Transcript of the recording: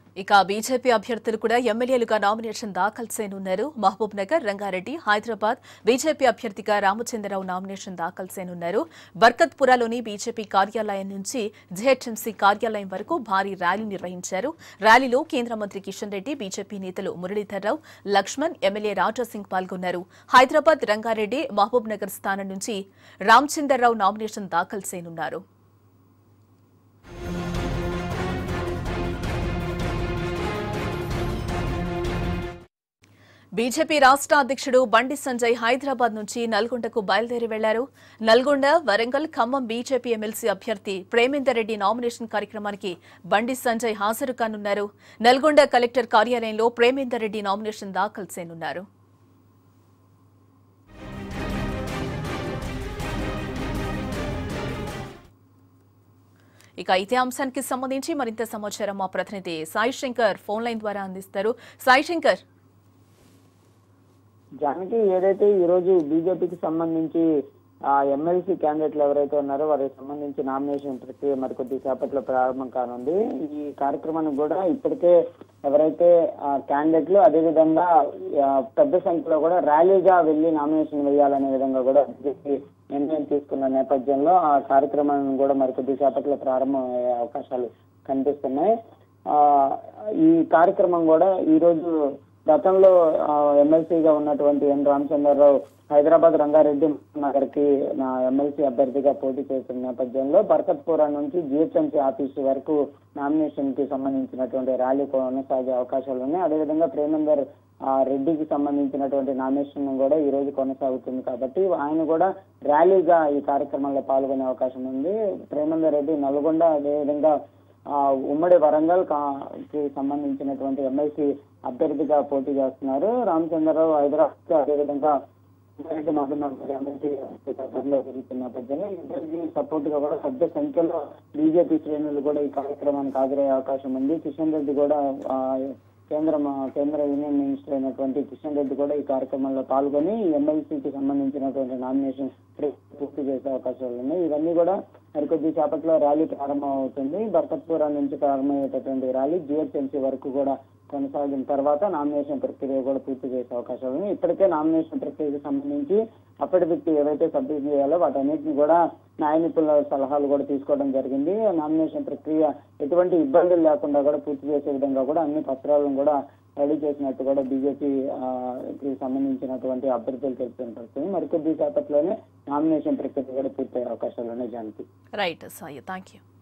ఇక బీజేపీ అభ్యర్థులు కూడా ఎమ్మెల్యేలుగా నామినేషన్ దాఖలు చేయనున్నారు మహబూబ్ నగర్ రంగారెడ్డి హైదరాబాద్ బీజేపీ అభ్యర్థిగా రామచంద్రరావు నామినేషన్ దాఖలు చేయనున్నారు బర్కత్పురాలోని బీజేపీ కార్యాలయం నుంచి జెహెచ్ఎంసీ కార్యాలయం వరకు భారీ ర్యాలీ నిర్వహించారు ర్యాలీలో కేంద్ర మంత్రి కిషన్ రెడ్డి బీజేపీ నేతలు మురళీధర్రావు లక్ష్మణ్ ఎమ్మెల్యే రాజాసింగ్ పాల్గొన్నారు హైదరాబాద్ రంగారెడ్డి మహబూబ్ నగర్ స్థానం నుంచి రామచంద్రరావు నామినేషన్ దాఖలు చేయనున్నారు బీజేపీ రాష్ట్ర అధ్యక్షుడు బండి సంజయ్ హైదరాబాద్ నుంచి నల్గొండకు బయలుదేరి వెళ్లారు నల్గొండ వరంగల్ ఖమ్మం బీజేపీ ఎమ్మెల్సీ అభ్యర్థి ప్రేమేందర్ రెడ్డి నామినేషన్ కార్యక్రమానికి బండి సంజయ్ హాజరు కానున్నారు నల్గొండ కలెక్టర్ కార్యాలయంలో ప్రేమేందర్ రెడ్డి నామినేషన్ దాఖలు చేయనున్నారు ఇక ఇదే అంశానికి సంబంధించి మరింత సమాచారం మా ప్రతినిధి సాయి శంకర్ ఫోన్ లైన్ ద్వారా అందిస్తారు సాయి శంకర్ జానకి ఏదైతే ఈ రోజు బీజేపీకి సంబంధించి ఆ ఎమ్మెల్సీ క్యాండిడేట్లు ఎవరైతే ఉన్నారో వారికి సంబంధించి నామినేషన్ ప్రక్రియ మరికొద్ది సేపట్లో ప్రారంభం కానుంది ఈ కార్యక్రమానికి కూడా ఇప్పటికే ఎవరైతే ఆ క్యాండిడేట్లు అదేవిధంగా ఆ, పెద్ద సంఖ్యలో కూడా ర్యాలీగా వెళ్లి నామినేషన్ వేయాలనే విధంగా కూడా బీజేపీ నిర్ణయం తీసుకున్న నేపథ్యంలో ఆ కార్యక్రమాన్ని కూడా మరికొద్ది సేపట్లో ప్రారంభమయ్యే అవకాశాలు కనిపిస్తున్నాయి ఆ ఈ కార్యక్రమం కూడా ఈ రోజు గతంలో ఆ, ఎమ్మెల్సీగా ఉన్నటువంటి ఎన్ రామచంద్రరావు హైదరాబాద్ రంగారెడ్డి నగర్కి నా ఎమ్మెల్సీ అభ్యర్థిగా పోటీ చేస్తున్న నేపథ్యంలో బర్కత్పురా నుంచి జిహెచ్ఎంసీ ఆఫీసు వరకు నామినేషన్ కి సంబంధించినటువంటి ర్యాలీ కొనసాగే అవకాశాలు ఉన్నాయి అదేవిధంగా ప్రేమేందర్ ఆ, రెడ్డికి సంబంధించినటువంటి నామినేషన్ కూడా ఈ రోజు కొనసాగుతుంది కాబట్టి ఆయన కూడా ర్యాలీగా ఈ కార్యక్రమంలో పాల్గొనే అవకాశం ఉంది ప్రేమేందర్ రెడ్డి నల్గొండ అదేవిధంగా ఆ, ఉమ్మడి వరంగల్ కా- కి సంబంధించినటువంటి ఎమ్మెల్సీ అభ్యర్థిగా పోటీ చేస్తున్నారు రామచంద్రరావు హైదరాబాద్ అదేవిధంగా రెడ్డి మహబూబ్ ఎమ్మెల్సీ బరిలో జరుగుతున్న నేపథ్యంలో ఇద్దరికి సపోర్ట్ గా కూడా పెద్ద సంఖ్యలో బీజేపీ శ్రేణులు కూడా ఈ కార్యక్రమానికి హాజరయ్యే అవకాశం ఉంది కిషన్ రెడ్డి కూడా ఆ, కేంద్ర మా- కేంద్ర యూనియన్ మినిస్టర్ అయినటువంటి కిషన్ రెడ్డి కూడా ఈ కార్యక్రమంలో పాల్గొని ఎమ్మెల్సీకి సంబంధించినటువంటి నామినేషన్ పూర్తి చేసే అవకాశాలు ఉన్నాయి ఇవన్నీ కూడా మరికొద్ది సేపట్లో ర్యాలీ ప్రారంభం అవుతుంది బర్కత్పురా నుంచి ప్రారంభమయ్యేటటువంటి ర్యాలీ జిహెచ్ఎంసీ వరకు కూడా కొనసాగిన తర్వాత నామినేషన్ ప్రక్రియ కూడా పూర్తి చేసే అవకాశాలు ఉన్నాయి ఇప్పటికే నామినేషన్ ప్రక్రియకు సంబంధించి అఫిడవిట్ ఏవైతే సబ్మిట్ చేయాలో వాటన్నిటిని కూడా న్యాయ నిపుణుల సలహాలు కూడా తీసుకోవడం జరిగింది నామినేషన్ ప్రక్రియ ఎటువంటి ఇబ్బందులు లేకుండా కూడా పూర్తి చేసే విధంగా కూడా అన్ని పత్రాలను కూడా రెడీ చేసినట్టు కూడా బీజేపీ కి సంబంధించినటువంటి అభ్యర్థులు తెలుపుతున్న పరిస్థితి మరికొద్ది సేపట్లోనే నామినేషన్ ప్రక్రియ కూడా పూర్తయ్యే అవకాశాలు ఉన్నాయి Janaki right Sai thank you